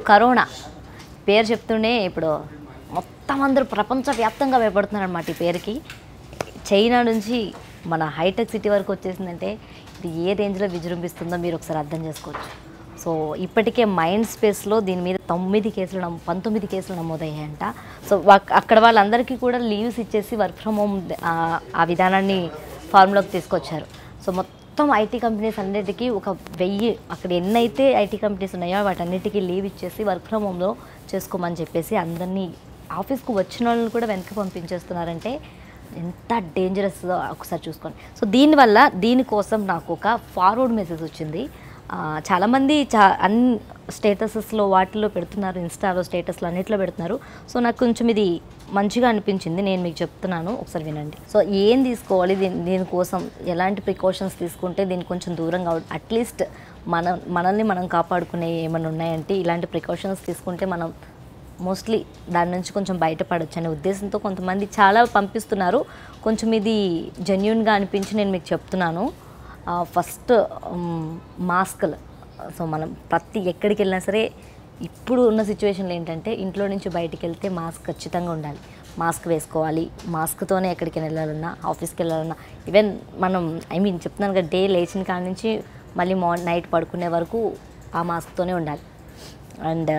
Corona పేరు చెప్తుండే ఇప్పుడు మొత్తం అందరూ ప్రపంచవ్యాప్తంగా భయపడుతున్నారు అనమాట ఈ పేరుకి చైనా నుంచి మన హైటెక్ సిటీ వరకు వచ్చేసిందంటే ఇది ఏ రేంజ్లో విజృంభిస్తుందో మీరు ఒకసారి అర్థం చేసుకోవచ్చు సో ఇప్పటికే మైండ్ స్పేస్లో దీని మీద తొమ్మిది కేసులు నమో పంతొమ్మిది కేసులు నమోదయ్యాయంట సో వా- అక్కడ వాళ్ళందరికీ కూడా లీవ్స్ ఇచ్చేసి వర్క్ ఫ్రమ్ హోమ్ ఆ విధానాన్ని ఫార్ములోకి తీసుకొచ్చారు సో మొత్తం ఐటీ కంపెనీస్ అన్నిటికీ ఒక వెయ్యి అక్కడ ఎన్నైతే ఐటీ కంపెనీస్ ఉన్నాయో వాటన్నిటికీ లీవ్ ఇచ్చేసి వర్క్ ఫ్రమ్ హోమ్లో చేసుకోమని చెప్పేసి అందరినీ ఆఫీస్కు వచ్చిన వాళ్ళని కూడా వెనక్కి పంపించేస్తున్నారంటే ఎంత డేంజరస్ ఒకసారి చూసుకోండి సో దీనివల్ల దీనికోసం నాకు ఒక ఫార్వర్డ్ మెసేజ్ వచ్చింది ఆ, చాలామంది చా అన్ని స్టేటసెస్లో వాటిలో పెడుతున్నారు ఇన్స్టాలో స్టేటస్లో అన్నిట్లో పెడుతున్నారు సో నాకు కొంచెం ఇది మంచిగా అనిపించింది నేను మీకు చెప్తున్నాను ఒకసారి వినండి సో ఏం తీసుకోవాలి దీని దీనికోసం ఎలాంటి ప్రికాషన్స్ తీసుకుంటే దీనికి కొంచెం దూరంగా అట్లీస్ట్ మన మనల్ని మనం కాపాడుకునే ఏమైనా ఉన్నాయంటే ఇలాంటి ప్రికాషన్స్ తీసుకుంటే మనం మోస్ట్లీ దాని నుంచి కొంచెం బయటపడొచ్చు అనే ఉద్దేశంతో కొంతమంది చాలా పంపిస్తున్నారు కొంచెం ఇది జెన్యున్గా అనిపించి నేను మీకు చెప్తున్నాను ఫస్ట్ మాస్కులు సో మనం ప్రతి ఎక్కడికి వెళ్ళినా సరే ఇప్పుడు ఉన్న సిచ్యువేషన్లో ఏంటంటే ఇంట్లో నుంచి బయటికి వెళ్తే మాస్క్ ఖచ్చితంగా ఉండాలి మాస్క్ వేసుకోవాలి మాస్క్తోనే ఎక్కడికి వెళ్ళాలన్నా ఆఫీస్కి వెళ్ళాలన్నా ఈవెన్ మనం ఐ మీన్ చెప్తున్నాను కదా డే లేచిన కాడ నుంచి మళ్ళీ మార్నింగ్ నైట్ పడుకునే వరకు ఆ మాస్క్తోనే ఉండాలి అండ్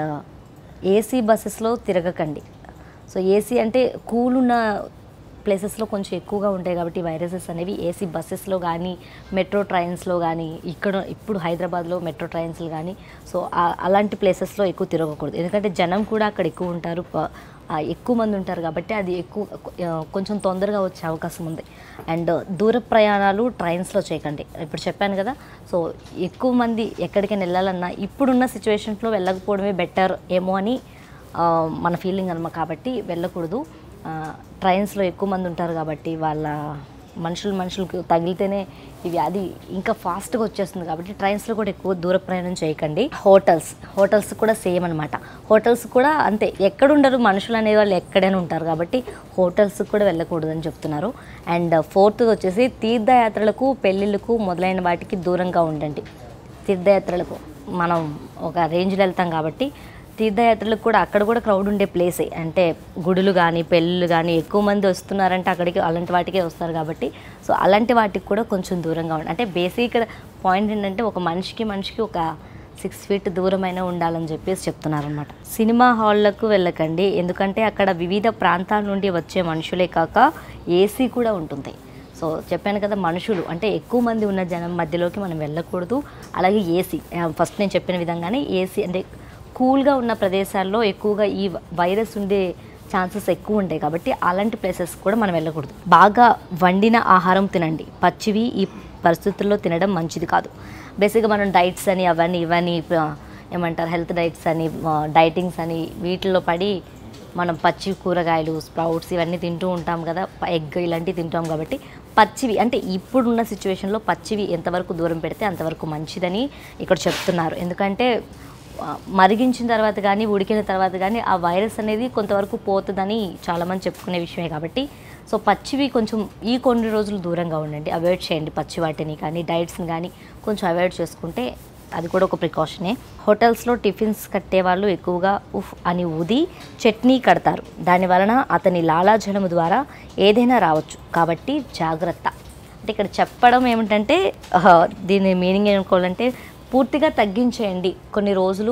ఏసీ బస్సెస్లో తిరగకండి సో ఏసీ అంటే కూల్ ఉన్న ప్లేసెస్లో కొంచెం ఎక్కువగా ఉంటాయి కాబట్టి వైరసెస్ అనేవి ఏసీ బస్సెస్లో కానీ మెట్రో ట్రైన్స్లో కానీ ఇక్కడ ఇప్పుడు హైదరాబాద్లో మెట్రో ట్రైన్స్లో కానీ సో ఆ- అలాంటి ప్లేసెస్లో ఎక్కువ తిరగకూడదు ఎందుకంటే జనం కూడా అక్కడ ఎక్కువ ఉంటారు ప- ఆ, ఎక్కువ మంది ఉంటారు కాబట్టి అది ఎక్కువ ఆ, కొంచెం తొందరగా వచ్చే అవకాశం ఉంది అండ్ దూర ప్రయాణాలు ట్రైన్స్లో చేయకండి ఇప్పుడు చెప్పాను కదా సో ఎక్కువ మంది ఎక్కడికైనా వెళ్ళాలన్నా ఇప్పుడున్న సిచ్యువేషన్స్లో వెళ్ళకపోవడమే బెటర్ ఏమో అని ఆ, మన ఫీలింగ్ అనమా కాబట్టి వెళ్ళకూడదు ఆ, ట్రైన్స్లో ఎక్కువ మంది ఉంటారు కాబట్టి వాళ్ళ మనుషులు మనుషులకు తగిలితేనే ఈ వ్యాధి ఇంకా ఫాస్ట్గా వచ్చేస్తుంది కాబట్టి ట్రైన్స్లో కూడా ఎక్కువ దూర ప్రయాణం చేయకండి హోటల్స్ హోటల్స్ కూడా సేమ్ అనమాట హోటల్స్ కూడా అంతే ఎక్కడ ఉండరు మనుషులు అనే వాళ్ళు ఎక్కడైనా ఉంటారు కాబట్టి హోటల్స్ కూడా వెళ్ళకూడదని చెప్తున్నారు అండ్ ఫోర్త్ వచ్చేసి తీర్థయాత్రలకు పెళ్ళిళ్ళకు మొదలైన వాటికి దూరంగా ఉండండి తీర్థయాత్రలకు మనం ఒక రేంజ్లో వెళ్తాం కాబట్టి తీర్థయాత్రలకు కూడా అక్కడ కూడా క్రౌడ్ ఉండే ప్లేసే అంటే గుడులు కానీ పెళ్ళిళ్ళు కానీ ఎక్కువ మంది వస్తున్నారంటే అక్కడికి అలాంటి వాటికే వస్తారు కాబట్టి సో అలాంటి వాటికి కూడా కొంచెం దూరంగా ఉండాలి అంటే బేసిక్ ఇక్కడ పాయింట్ ఏంటంటే ఒక మనిషికి మనిషికి ఒక సిక్స్ ఫీట్ దూరమైనా ఉండాలని చెప్పేసి చెప్తున్నారనమాట సినిమా హాల్లకు వెళ్ళకండి ఎందుకంటే అక్కడ వివిధ ప్రాంతాల నుండి వచ్చే మనుషులే కాక ఏసీ కూడా ఉంటుంది సో చెప్పాను కదా మనుషులు అంటే ఎక్కువ మంది ఉన్న జనం మధ్యలోకి మనం వెళ్ళకూడదు అలాగే ఏసీ ఫస్ట్ నేను చెప్పిన విధంగానే ఏసీ అంటే కూల్గా ఉన్న ప్రదేశాల్లో ఎక్కువగా ఈ వైరస్ ఉండే ఛాన్సెస్ ఎక్కువ ఉంటాయి కాబట్టి అలాంటి ప్లేసెస్ కూడా మనం వెళ్ళకూడదు బాగా వండిన ఆహారం తినండి పచ్చివి ఈ పరిస్థితుల్లో తినడం మంచిది కాదు బేసిక్గా మనం డైట్స్ అని అవన్నీ ఇవన్నీ ఆ, ఏమంటారు హెల్త్ డైట్స్ అని డైటింగ్స్ అని వీటిల్లో పడి మనం పచ్చి కూరగాయలు స్ప్రౌట్స్ ఇవన్నీ తింటూ ఉంటాం కదా ఎగ్ ఇలాంటివి తింటాం కాబట్టి పచ్చివి అంటే ఇప్పుడున్న సిచ్యువేషన్లో పచ్చివి ఎంతవరకు దూరం పెడితే అంతవరకు మంచిదని ఇక్కడ చెప్తున్నారు ఎందుకంటే ఆ, మరిగించిన తర్వాత కానీ ఉడికిన తర్వాత కానీ ఆ వైరస్ అనేది కొంతవరకు పోతుందని చాలామంది చెప్పుకునే విషయమే కాబట్టి సో పచ్చివి కొంచెం ఈ కొన్ని రోజులు దూరంగా ఉండండి అవాయిడ్ చేయండి పచ్చి వాటిని కానీ డైట్స్ని కానీ కొంచెం అవాయిడ్ చేసుకుంటే అది కూడా ఒక ప్రికాషనే హోటల్స్లో టిఫిన్స్ కట్టేవాళ్ళు ఎక్కువగా ఉఫ్ అని ఊది చట్నీ కడతారు దాని వలన అతని లాలాజలము ద్వారా ఏదైనా రావచ్చు కాబట్టి జాగ్రత్త అంటే ఇక్కడ చెప్పడం ఏమిటంటే ఆహా, దీని మీనింగ్ ఏమనుకోవాలంటే పూర్తిగా తగ్గించేయండి కొన్ని రోజులు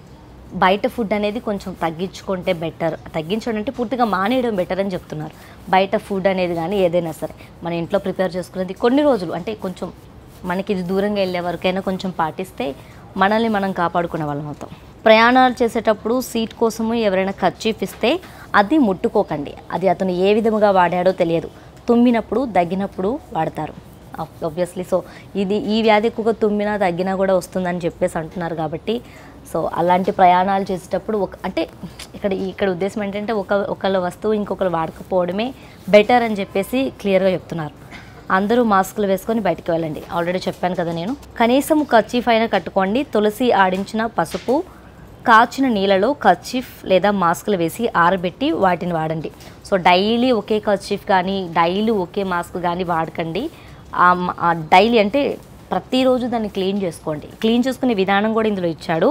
బయట ఫుడ్ అనేది కొంచెం తగ్గించుకుంటే బెటర్ తగ్గించడం అంటే పూర్తిగా మానేయడం బెటర్ అని చెప్తున్నారు బయట ఫుడ్ అనేది కానీ ఏదైనా సరే మన ఇంట్లో ప్రిపేర్ చేసుకునేది కొన్ని రోజులు అంటే కొంచెం మనకి ఇది దూరంగా వెళ్ళే వరకైనా కొంచెం పాటిస్తే మనల్ని మనం కాపాడుకునే వాళ్ళం అవుతాం ప్రయాణాలు చేసేటప్పుడు సీట్ కోసము ఎవరైనా ఖర్చీఫ్ ఇస్తే అది ముట్టుకోకండి అది అతను ఏ విధముగా వాడాడో తెలియదు తుమ్మినప్పుడు దగ్గినప్పుడు వాడతారు ఆబ్వియస్లీ సో ఇది ఈ వ్యాధి ఎక్కువగా తుమ్మినా తగ్గినా కూడా వస్తుందని చెప్పేసి అంటున్నారు కాబట్టి సో అలాంటి ప్రయాణాలు చేసేటప్పుడు ఒక అంటే ఇక్కడ ఇక్కడ ఉద్దేశం ఏంటంటే ఒక ఒకళ్ళ వస్తువు ఇంకొకరు వాడకపోవడమే బెటర్ అని చెప్పేసి క్లియర్గా చెప్తున్నారు అందరూ మాస్కులు వేసుకొని బయటికి వెళ్ళండి ఆల్రెడీ చెప్పాను కదా నేను కనీసం కర్చీఫ్ అయినా కట్టుకోండి తులసి ఆడించిన పసుపు కాచిన నీళ్ళలో కర్చీఫ్ లేదా మాస్కులు వేసి ఆరబెట్టి వాటిని వాడండి సో డైలీ ఒకే కర్చీఫ్ కానీ డైలీ ఒకే మాస్క్ కానీ వాడకండి ఆ మ- ఆ డైలీ అంటే ప్రతిరోజు దాన్ని క్లీన్ చేసుకోండి క్లీన్ చేసుకునే విధానం కూడా ఇందులో ఇచ్చాడు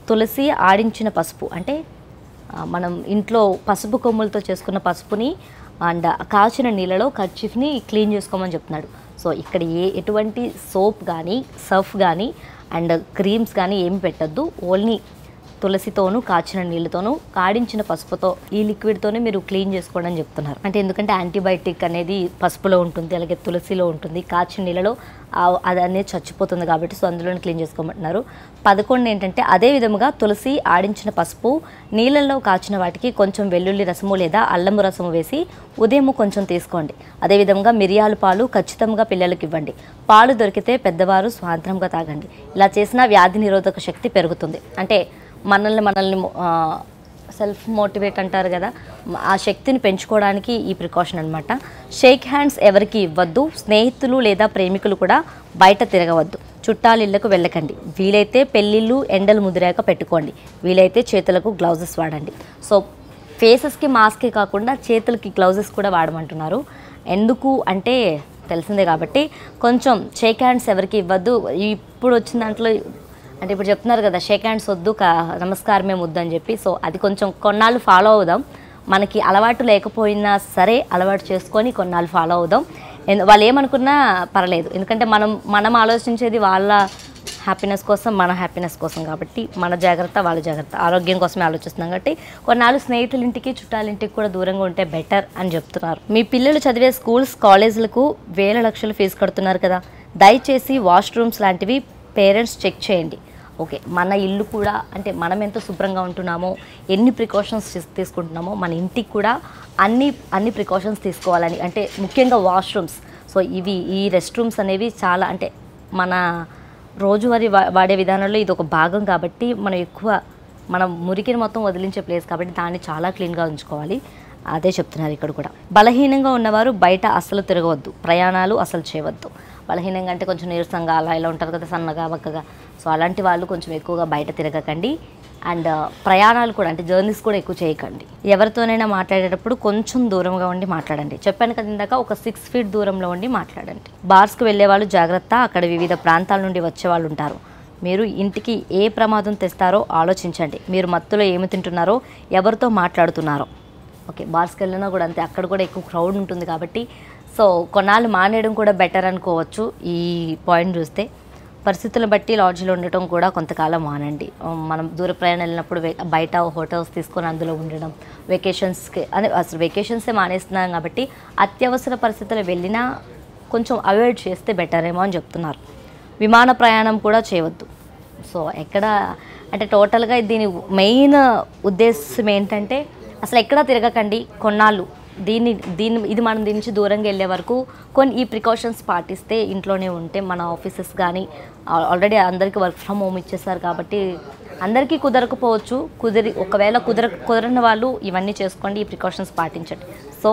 తులసి ఆడించిన పసుపు అంటే ఆ, మనం ఇంట్లో పసుపు కొమ్ములతో చేసుకున్న పసుపుని అండ్ కాచిన నీళ్ళలో కర్చీఫ్ని క్లీన్ చేసుకోమని చెప్తున్నాడు సో ఇక్కడ ఏ ఎటువంటి సోప్ కానీ సర్ఫ్ కానీ అండ్ క్రీమ్స్ కానీ ఏమి పెట్టద్దు ఓన్లీ తులసితోనూ కాచిన నీళ్ళతోనూ కాడించిన పసుపుతో ఈ లిక్విడ్తోనే మీరు క్లీన్ చేసుకోండి అని చెప్తున్నారు అంటే ఎందుకంటే యాంటీబయాటిక్ అనేది పసుపులో ఉంటుంది అలాగే తులసిలో ఉంటుంది కాచిన నీళ్ళలో ఆ- అది అనేది చచ్చిపోతుంది కాబట్టి సో అందులోనే క్లీన్ చేసుకోమంటున్నారు పదకొండు ఏంటంటే అదే విధముగా తులసి ఆడించిన పసుపు నీళ్ళల్లో కాచిన వాటికి కొంచెం వెల్లుల్లి రసము లేదా అల్లము రసము వేసి ఉదయం కొంచెం తీసుకోండి అదేవిధంగా మిరియాల పాలు ఖచ్చితంగా పిల్లలకి ఇవ్వండి పాలు దొరికితే పెద్దవారు స్వాతంత్రంగా తాగండి ఇలా చేసిన వ్యాధి నిరోధక శక్తి పెరుగుతుంది అంటే మనల్ని మనల్ని ఆ, సెల్ఫ్ మోటివేట్ అంటారు కదా మ- ఆ శక్తిని పెంచుకోవడానికి ఈ ప్రికాషన్ అనమాట షేక్ హ్యాండ్స్ ఎవరికి ఇవ్వద్దు స్నేహితులు లేదా ప్రేమికులు కూడా బయట తిరగవద్దు చుట్టాల ఇళ్లకు వెళ్ళకండి వీలైతే పెళ్ళిళ్ళు ఎండలు ముదిరాక పెట్టుకోండి వీలైతే చేతులకు గ్లౌజెస్ వాడండి సో ఫేసెస్కి మాస్కే కాకుండా చేతులకి గ్లౌజెస్ కూడా వాడమంటున్నారు ఎందుకు అంటే తెలిసిందే కాబట్టి కొంచెం షేక్ హ్యాండ్స్ ఎవరికి ఇవ్వద్దు ఇప్పుడు వచ్చిన దాంట్లో అంటే ఇప్పుడు చెప్తున్నారు కదా షేక్ హ్యాండ్స్ వద్దు కా నమస్కారమే ముద్దు అని చెప్పి సో అది కొంచెం కొన్నాళ్ళు ఫాలో అవుదాం మనకి అలవాటు లేకపోయినా సరే అలవాటు చేసుకొని కొన్నాళ్ళు ఫాలో అవుదాం ఎందు- వాళ్ళు ఏమనుకున్నా పర్లేదు ఎందుకంటే మనం మనం ఆలోచించేది వాళ్ళ హ్యాపీనెస్ కోసం మన హ్యాపీనెస్ కోసం కాబట్టి మన జాగ్రత్త వాళ్ళ జాగ్రత్త ఆరోగ్యం కోసమే ఆలోచిస్తున్నాం కాబట్టి కొన్నాళ్ళు స్నేహితుల ఇంటికి చుట్టాల ఇంటికి కూడా దూరంగా ఉంటే బెటర్ అని చెప్తున్నారు మీ పిల్లలు చదివే స్కూల్స్ కాలేజీలకు వేల లక్షలు ఫీజు కడుతున్నారు కదా దయచేసి వాష్రూమ్స్ లాంటివి పేరెంట్స్ చెక్ చేయండి ఓకే మన ఇల్లు కూడా అంటే మనం ఎంత శుభ్రంగా ఉంటున్నామో ఎన్ని ప్రికాషన్స్ తీసుకుంటున్నామో మన ఇంటికి కూడా అన్ని అన్ని ప్రికాషన్స్ తీసుకోవాలని అంటే ముఖ్యంగా వాష్రూమ్స్ సో ఇవి ఈ రెస్ట్ రూమ్స్ అనేవి చాలా అంటే మన రోజువారీ వా- వాడే విధానంలో ఇది ఒక భాగం కాబట్టి మనం ఎక్కువ మనం మురికిని మొత్తం వదిలించే ప్లేస్ కాబట్టి దాన్ని చాలా క్లీన్గా ఉంచుకోవాలి అదే చెప్తున్నారు ఇక్కడ కూడా బలహీనంగా ఉన్నవారు బయట అస్సలు తిరగవద్దు ప్రయాణాలు అసలు చేయవద్దు బలహీనంగా అంటే కొంచెం నీరసంగా అలా ఇలా ఉంటారు కదా సన్నగా బక్కగా సో అలాంటి వాళ్ళు కొంచెం ఎక్కువగా బయట తిరగకండి అండ్ ప్రయాణాలు కూడా అంటే జర్నీస్ కూడా ఎక్కువ చేయకండి ఎవరితోనైనా మాట్లాడేటప్పుడు కొంచెం దూరంగా ఉండి మాట్లాడండి చెప్పాను కదా ఇందాక ఒక సిక్స్ ఫీట్ దూరంలో ఉండి మాట్లాడండి బార్స్కి వెళ్ళే వాళ్ళు జాగ్రత్త అక్కడ వివిధ ప్రాంతాల నుండి వచ్చే వాళ్ళు ఉంటారు మీరు ఇంటికి ఏ ప్రమాదం తెస్తారో ఆలోచించండి మీరు మత్తులో ఏమి తింటున్నారో ఎవరితో మాట్లాడుతున్నారో ఓకే బార్స్కి వెళ్ళినా కూడా అంతే అక్కడ కూడా ఎక్కువ క్రౌడ్ ఉంటుంది కాబట్టి సో కొన్నాళ్ళు మానేయడం కూడా బెటర్ అనుకోవచ్చు ఈ పాయింట్ చూస్తే పరిస్థితులను బట్టి లాడ్జ్లో ఉండటం కూడా కొంతకాలం మానండి ఆ, మనం దూర ప్రయాణం వెళ్ళినప్పుడు వే- బయట హోటల్స్ తీసుకొని అందులో ఉండడం వెకేషన్స్కి అదే అసలు వెకేషన్సే మానేస్తున్నాం కాబట్టి అత్యవసర పరిస్థితులు వెళ్ళినా కొంచెం అవాయిడ్ చేస్తే బెటర్ ఏమో అని చెప్తున్నారు విమాన ప్రయాణం కూడా చేయవద్దు సో ఎక్కడ అంటే టోటల్గా దీని మెయిన్ ఉద్దేశం ఏంటంటే అసలు ఎక్కడ తిరగకండి కొన్నాళ్ళు దీన్ని దీన్ని ఇది మనం దీని నుంచి దూరంగా వెళ్ళే వరకు కొన్ని ఈ ప్రికాషన్స్ పాటిస్తే ఇంట్లోనే ఉంటే మన ఆఫీసెస్ కానీ ఆల్రెడీ అందరికీ వర్క్ ఫ్రమ్ హోమ్ ఇచ్చేసారు కాబట్టి అందరికీ కుదరకపోవచ్చు కుదిరి ఒకవేళ కుదర కుదరని వాళ్ళు ఇవన్నీ చేసుకోండి ఈ ప్రికాషన్స్ పాటించండి సో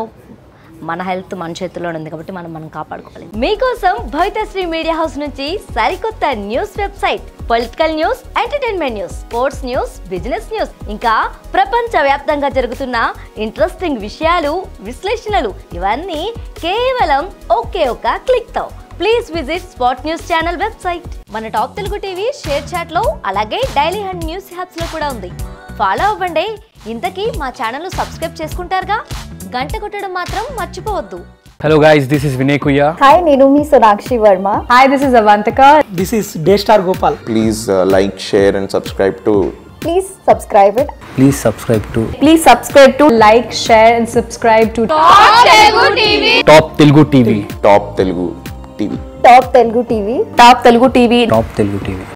మన హెల్త్ మన చేతిలో ఉంది కాబట్టి మనం మనం కాపాడుకోవాలి మీకోసం భవితశ్రీ మీడియా హౌస్ నుంచి సరికొత్త news website political news entertainment news sports news business news ఇంకా ప్రపంచ వ్యాప్తంగా జరుగుతున్న ఇంట్రెస్టింగ్ విషయాలు విశ్లేషణలు ఇవన్నీ కేవలం ఒకే ఒక క్లిక్ తో please visit spot news channel website మన top Telugu TV ShareChat లో అలాగే డైలీ హండ్ న్యూస్ హ్యాప్స్ లో కూడా ఉంది ఫాలో అవ్వండి ఇంతకీ మా ఛానల్ సబ్స్క్రైబ్ చేసుకుంటారుగా గంట కొట్టడం మాత్రం మర్చిపోవద్దు Hello guys, this is Vinay Kuya. Hi, నేను మీ Sonakshi Varma Hi, this is Avantika. This is Daystar Gopal. please uh, like, share, and subscribe to please subscribe it Please subscribe to Please subscribe to like, share, and subscribe to Top Telugu TV. Top Telugu TV. Top Telugu TV Top Telugu TV. Top Telugu TV.